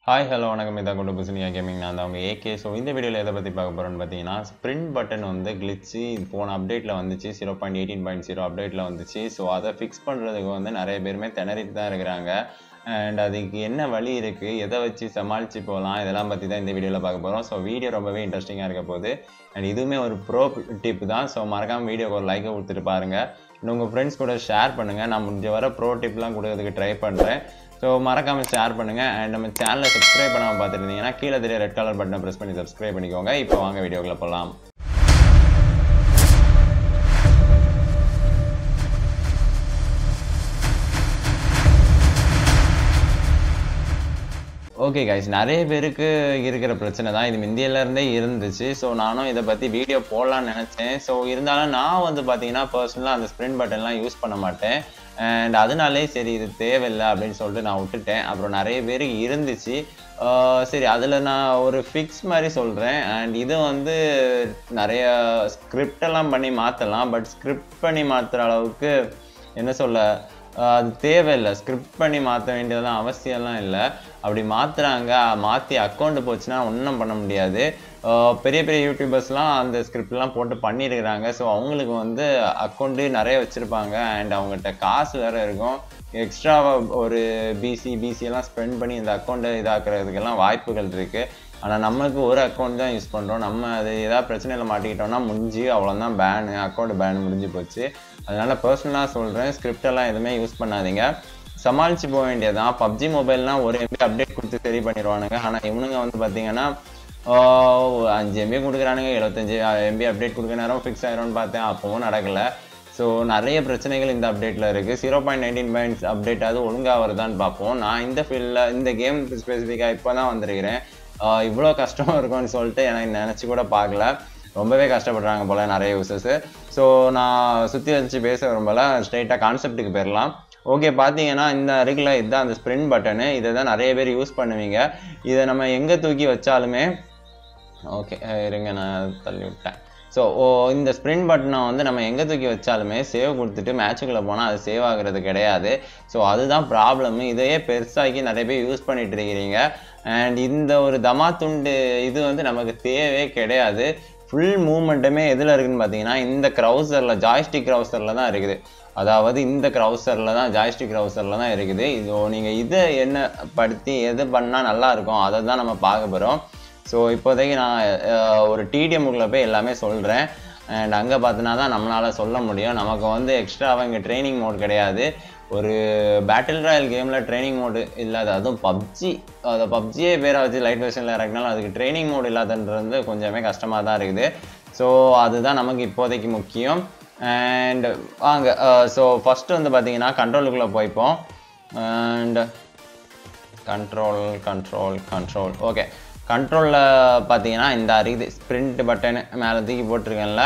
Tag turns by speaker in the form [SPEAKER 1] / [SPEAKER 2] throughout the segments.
[SPEAKER 1] hi hello வணக்கம் இதான் கொண்டு புசினியா கேமிங் நான் தான் அவங்க ஏகே ஸோ இந்த வீடியோவில் எதை பற்றி பார்க்க போகிறோன்னு பார்த்தீங்கன்னா ஸ்ப்ரிண்ட் பட்டன் வந்து கிளிச்சு போன அப்டேட்டில் வந்துச்சு zero point eighteen point zero அப்டேட்டில் வந்துச்சு ஸோ அதை ஃபிக்ஸ் பண்ணுறதுக்கு வந்து நிறைய பேருமே திணறிட்டு தான் இருக்கிறாங்க அண்ட் அதுக்கு என்ன வழி இருக்குது எதை வச்சு சமாளித்து போகலாம் இதெல்லாம் பற்றி தான் இந்த வீடியோவில் பார்க்க போகிறோம் ஸோ வீடியோ ரொம்பவே இன்ட்ரெஸ்டிங்காக இருக்க போகுது அண்ட் இதுவுமே ஒரு ப்ரோ டிப் தான் ஸோ மறக்காமல் வீடியோக்கு ஒரு லைக்கை கொடுத்துட்டு பாருங்கள் இன்னும் உங்கள் ஃப்ரெண்ட்ஸ் கூட ஷேர் பண்ணுங்கள் நான் முடிஞ்ச வர ப்ரோ டிப்லாம் கொடுக்கறதுக்கு ட்ரை பண்ணுறேன் ஸோ மறக்காமல் ஷேர் பண்ணுங்கள் அண்ட் நம்ம சேனலை சப்ஸ்கிரைப் பண்ணாமல் பார்த்துருந்தீங்கன்னா கீழே தெரிய ரெட் கலர் பட்டனை ப்ரெஸ் பண்ணி சப்ஸ்கிரைப் பண்ணிக்கோங்க இப்போ வாங்க வீடியோக்குள்ள போகலாம் ஓகே கைஸ் நிறைய பேருக்கு இருக்கிற பிரச்சனை தான் இது முந்தியிலேருந்தே இருந்துச்சு ஸோ நானும் இதை பற்றி வீடியோ போடலான்னு நினச்சேன் ஸோ இருந்தாலும் நான் வந்து பார்த்தீங்கன்னா பர்சனலாக அந்த ஸ்ப்ரிண்ட் பட்டன்லாம் யூஸ் பண்ண மாட்டேன் அண்ட் அதனாலே சரி இது தேவையில்லை அப்படின்னு சொல்லிட்டு நான் விட்டுட்டேன் அப்புறம் நிறைய பேருக்கு இருந்துச்சு ஆஹ் சரி அதில் நான் ஒரு ஃபிக்ஸ் மாதிரி சொல்கிறேன் அண்ட் இது வந்து நிறைய ஸ்கிரிப்ட் எல்லாம் பண்ணி மாற்றலாம் பட் ஸ்கிரிப்ட் பண்ணி மாற்றுற அளவுக்கு என்ன சொல்ல ஆஹ் அது தேவையில்லை ஸ்கிரிப்ட் பண்ணி மாற்ற வேண்டியதெல்லாம் அவசியம்லாம் இல்லை அப்படி மாற்றுறாங்க மாற்றி அக்கௌண்ட் போச்சுன்னா ஒன்றும் பண்ண முடியாது ஆஹ் பெரிய பெரிய யூடியூபர்ஸ்லாம் அந்த ஸ்கிரிப்ட்லாம் போட்டு பண்ணியிருக்கிறாங்க ஸோ அவங்களுக்கு வந்து அக்கௌண்ட்டு நிறைய வச்சுருப்பாங்க அண்ட் அவங்ககிட்ட காசு வேறு இருக்கும் எக்ஸ்ட்ராவாக ஒரு பிசி பிசி எல்லாம் ஸ்பெண்ட் பண்ணி இந்த அக்கௌண்ட்டை இதாக்குறதுக்கெல்லாம் வாய்ப்புகள் இருக்குது ஆனால் நமக்கு ஒரு அக்கௌண்ட் தான் யூஸ் பண்ணுறோம் நம்ம அது ஏதாவது பிரச்சனையில் மாட்டிக்கிட்டோம்னா முடிஞ்சு அவ்வளோதான் பேனு அக்கௌண்ட் பேன் முடிஞ்சு போச்சு அதனால பர்சனலாக சொல்கிறேன் ஸ்கிரிப்டெல்லாம் எதுவுமே யூஸ் பண்ணாதீங்க சமாளித்து போக வேண்டியதுதான் பப்ஜி மொபைல்னால் ஒரு எம்பி அப்டேட் கொடுத்து சரி பண்ணிடுவானுங்க ஆனால் இவனுங்க வந்து பார்த்தீங்கன்னா ஆஹ் அஞ்சு எம்பி கொடுக்குறானுங்க எழுபத்தஞ்சு எம்பி அப்டேட் கொடுக்குற நேரம் ஃபிக்ஸ் ஆயிரும்னு பார்த்தேன் அப்பவும் நடக்கலை ஸோ நிறைய பிரச்சனைகள் இந்த அப்டேட்டில் இருக்குது zero point nineteen points update அது ஒழுங்காக வருதான்னு பார்ப்போம் நான் இந்த ஃபீல்டில் இந்த கேம் ஸ்பெசிஃபிக்காக இப்போ தான் வந்திருக்கிறேன் ஆஹ் இவ்வளோ கஷ்டம் இருக்கும்னு சொல்லிட்டு எனக்கு நினச்சி கூட பார்க்கல ரொம்பவே கஷ்டப்படுறாங்க போல் நிறைய யூசர்ஸு ஸோ நான் சுற்றி வச்சு பேச விரும்பல ஸ்ட்ரைட்டாக கான்செப்ட்டுக்கு போயிடலாம் ஓகே பார்த்தீங்கன்னா இந்த அருகில் இதுதான் அந்த ஸ்ப்ரிண்ட் பட்டனு இதை தான் நிறைய பேர் யூஸ் பண்ணுவீங்க இதை நம்ம எங்கே தூக்கி வச்சாலுமே ஓகே இருங்க நான் தள்ளி விட்டேன் ஸோ ஓ இந்த ஸ்ப்ரிண்ட் பட்டனை வந்து நம்ம எங்கே தூக்கி வச்சாலுமே சேவ் கொடுத்துட்டு மேட்சுக்குள்ளே போனால் அது சேவ் ஆகுறது கிடையாது ஸோ அதுதான் ப்ராப்ளம் இதையே பெருசாக்கி நிறைய பேர் யூஸ் பண்ணிட்டு இருக்கிறீங்க அண்ட் இந்த ஒரு தமா துண்டு இது வந்து நமக்கு தேவையே கிடையாது ஃபுல் மூமெண்ட்டுமே எதில் இருக்குன்னு பார்த்தீங்கன்னா இந்த க்ரௌசரில் ஜாய்ஸ்டிக் க்ரௌசரில் தான் இருக்குது அதாவது இந்த க்ரௌசரில் தான் ஜாய்ஸ்டிக் க்ரௌசரில் தான் இருக்குது இது நீங்கள் இதை என்ன படுத்தி எது பண்ணால் நல்லா இருக்கும் அதை தான் நம்ம பார்க்க போகிறோம் ஸோ இப்போதைக்கு நான் அஹ், ஒரு டிடிஎம்குள்ளே போய் எல்லாமே சொல்கிறேன் அண்ட் அங்கே பார்த்தினா தான் நம்மளால் சொல்ல முடியும் நமக்கு வந்து எக்ஸ்ட்ராவாக இங்கே ட்ரைனிங் மோட் கிடையாது ஒரு பேட்டில் ராயல் கேமில் ட்ரைனிங் மோடு இல்லாத அதுவும் பப்ஜி அதை பப்ஜியே பேரை வச்சு லைட் வெர்ஷனில் இறக்குனாலும் அதுக்கு ட்ரைனிங் மோடு இல்லாதன்றது கொஞ்சமே கஷ்டமாக தான் இருக்குது ஸோ அதுதான் நமக்கு இப்போதைக்கு முக்கியம் அண்ட் வாங்க ஸோ ஃபஸ்ட்டு வந்து பார்த்தீங்கன்னா கண்ட்ரோலுக்குள்ளே போய்ப்போம் and control control control okay கண்ட்ரோலில் பார்த்தீங்கன்னா இந்த இருக்குது ஸ்ப்ரிண்ட் பட்டன் மேலே தூக்கி போட்டிருக்கேன்ல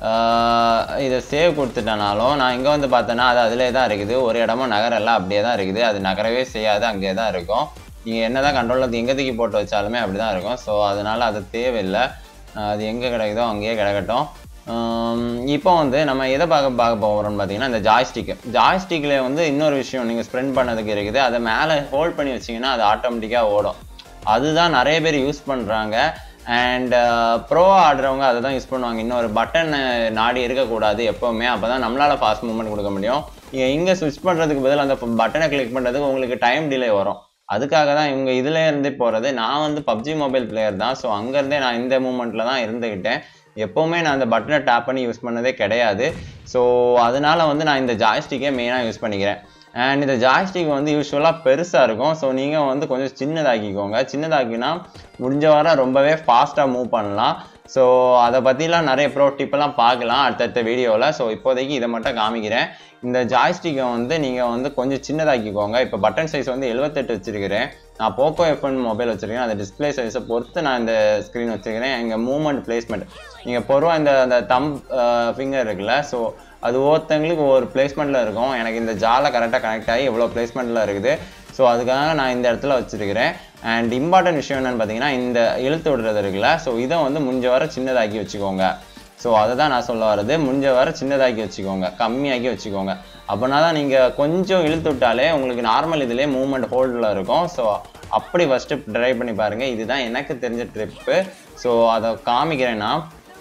[SPEAKER 1] ஆஹ் இதை சேவ் கொடுத்துட்டனாலும் நான் இங்கே வந்து பார்த்தேன்னா அது அதிலே தான் இருக்குது ஒரு இடமும் நகரெல்லாம் அப்படியே தான் இருக்குது அது நகரவே செய்யாது அங்கே தான் இருக்கும் நீங்கள் என்ன தான் கண்ட்ரோலில் எங்கே தூக்கி போட்டு வச்சாலுமே அப்படி தான் இருக்கும் ஸோ அதனால் அது தேவையில்லை ஆஹ் அது எங்கே கிடைக்குதோ அங்கேயே கிடக்கட்டும் ஆம், இப்போ வந்து நம்ம எதை பார்க்க பார்க்க போகிறோம்னு பார்த்தீங்கன்னா இந்த ஜாய்ஸ்டிக்கு ஜாய்ஸ்டிக்கில் வந்து இன்னொரு விஷயம் நீங்கள் ஸ்ப்ரெண்ட் பண்ணதுக்கு இருக்குது அதை மேலே ஹோல்ட் பண்ணி வச்சிங்கன்னா அது ஆட்டோமேட்டிக்காக ஓடும் அதுதான் நிறைய பேர் யூஸ் பண்ணுறாங்க அண்ட் ப்ரோ ஆடுறவங்க அதை தான் யூஸ் பண்ணுவாங்க இன்னொரு பட்டன் நாடி இருக்கக்கூடாது எப்போவுமே அப்போ தான் நம்மளால் ஃபாஸ்ட் மூவ்மெண்ட் கொடுக்க முடியும் நீங்கள் இங்கே ஸ்விட்ச் பண்ணுறதுக்கு பதில் அந்த பட்டனை கிளிக் பண்ணுறதுக்கு உங்களுக்கு டைம் டிலே வரும் அதுக்காக தான் இவங்க இதுல இருந்தே போகிறது நான் வந்து பப்ஜி மொபைல் பிளேயர் தான் ஸோ அங்கேருந்தே நான் இந்த மூமெண்ட்டில் தான் இருந்துக்கிட்டேன் எப்போவுமே நான் அந்த பட்டனை டேப் பண்ணி யூஸ் பண்ணதே கிடையாது ஸோ அதனால வந்து நான் இந்த ஜாய்ஸ்டிக்கே மெயினாக யூஸ் பண்ணிக்கிறேன் அண்ட் இந்த ஜாய்ஸ்டிக் வந்து யூஸ்வலாக பெருசாக இருக்கும் ஸோ நீங்கள் வந்து கொஞ்சம் சின்னதாக்கிக்கோங்க சின்னதாக்கினா முடிஞ்ச வரை ரொம்பவே ஃபாஸ்ட்டாக மூவ் பண்ணலாம் ஸோ அதை பற்றிலாம் நிறைய ப்ரோ டிப்பெல்லாம் பார்க்கலாம் அடுத்தடுத்த வீடியோவில் ஸோ இப்போதைக்கு இதை மட்டும் காமிக்கிறேன் இந்த ஜாய்ஸ்டிக்கை வந்து நீங்கள் வந்து கொஞ்சம் சின்னதாக்கிக்கோங்க இப்போ பட்டன் சைஸ் வந்து எழுபத்தெட்டு வச்சிருக்கிறேன் நான் போக்கோ எஃப்என் மொபைல் வச்சிருக்கேன் அந்த டிஸ்பிளே சைஸை பொறுத்து நான் இந்த ஸ்க்ரீன் வச்சிருக்கிறேன் எங்கள் மூவ்மெண்ட் பிளேஸ்மெண்ட் நீங்கள் பொதுவாக இந்த அந்த தம் ஃபிங்கர் இருக்குல்ல ஸோ அது ஒவ்வொருத்தங்களுக்கு ஒவ்வொரு பிளேஸ்மெண்ட்டில் இருக்கும் எனக்கு இந்த ஜாலை கரெக்டாக கனெக்ட் ஆகி எவ்வளோ பிளேஸ்மெண்ட்டில் இருக்குது ஸோ அதுக்காக நான் இந்த இடத்துல வச்சிருக்கிறேன் அண்ட் இம்பார்ட்டன்ட் விஷயம் என்னன்னு பார்த்தீங்கன்னா இந்த இழுத்து விடுறது இருக்குல்ல ஸோ இதை வந்து முடிஞ்ச வரை சின்னதாக்கி வச்சுக்கோங்க ஸோ அதை தான் நான் சொல்ல வர்றது முடிஞ்ச வரை சின்னதாக்கி வச்சுக்கோங்க கம்மியாக்கி வச்சுக்கோங்க அப்படின்னா தான் நீங்கள் கொஞ்சம் இழுத்து விட்டாலே உங்களுக்கு நார்மல் இதுலேயே மூவ்மெண்ட் ஹோல்டில் இருக்கும் ஸோ அப்படி ஃபஸ்ட்டு ட்ரை பண்ணி பாருங்கள் இதுதான் எனக்கு தெரிஞ்ச ட்ரிப்பு ஸோ அதை காமிக்கிறேன்னா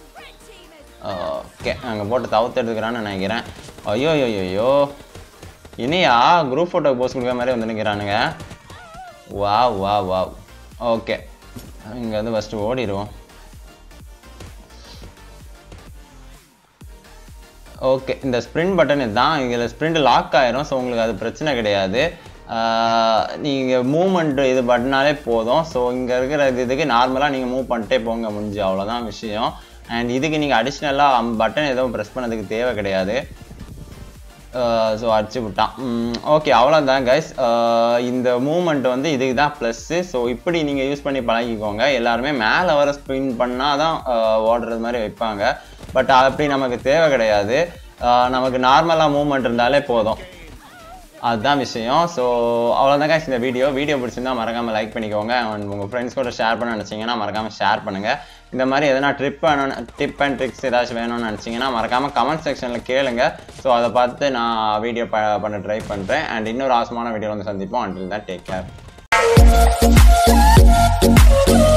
[SPEAKER 1] ஓகே அங்கே போட்டு தவிர்த்து எடுத்துக்கிறான்னு நினைக்கிறேன் ஐயோ ஐயோ ஐயோ இனியா குரூப் ஃபோட்டோ போஸ்ட் கொடுக்குற மாதிரி வந்து நிற்கிறானுங்க வா வா வா ஓகே இங்கே வந்து ஃபஸ்ட்டு ஓடிடுவோம் ஓகே இந்த ஸ்ப்ரிண்ட் பட்டன் இதுதான் இதில் ஸ்ப்ரிண்ட் லாக் ஆயிரும் ஸோ உங்களுக்கு அது பிரச்சனை கிடையாது நீங்கள் மூமெண்ட் இது பண்ணாலே போதும் ஸோ இங்கே இருக்கிற இது இதுக்கு நார்மலாக நீங்கள் மூவ் பண்ணிட்டே போங்க முடிஞ்சு அவ்வளோதான் விஷயம் அண்ட் இதுக்கு நீங்கள் அடிஷ்னலாக பட்டன் எதுவும் ப்ரெஸ் பண்ணதுக்கு தேவை கிடையாது ஸோ அடிச்சு விட்டான் ஓகே அவ்வளோதான் கைஸ் இந்த மூமெண்ட் வந்து இதுக்கு தான் ப்ளஸ்ஸு ஸோ இப்படி நீங்கள் யூஸ் பண்ணி பழகிக்கோங்க எல்லாருமே மேலே வர ஸ்பின் பண்ணால் தான் ஓடுறது மாதிரி வைப்பாங்க பட் அப்படி நமக்கு தேவை கிடையாது நமக்கு நார்மலாக மூமெண்ட் இருந்தாலே போதும் அதுதான் விஷயம் ஸோ அவ்வளோதான் guys இந்த வீடியோ வீடியோ பிடிச்சிருந்தா மறக்காமல் லைக் பண்ணிக்கோங்க அண்ட் உங்கள் ஃப்ரெண்ட்ஸ் கூட ஷேர் பண்ண நினச்சிங்கன்னா மறக்காமல் ஷேர் பண்ணுங்கள் இந்த மாதிரி எதனா ட்ரிப் வேணும்னு டிப் அண்ட் ட்ரிக்ஸ் ஏதாச்சும் வேணும்னு நினச்சிங்கன்னா மறக்காமல் கமெண்ட் செக்ஷனில் கேளுங்க ஸோ அதை பார்த்து நான் வீடியோ ப பண்ண ட்ரை பண்ணுறேன் அண்ட் இன்னொரு ஆசமான வீடியோ வந்து சந்திப்போம் அண்டில் தான் டேக் கேர்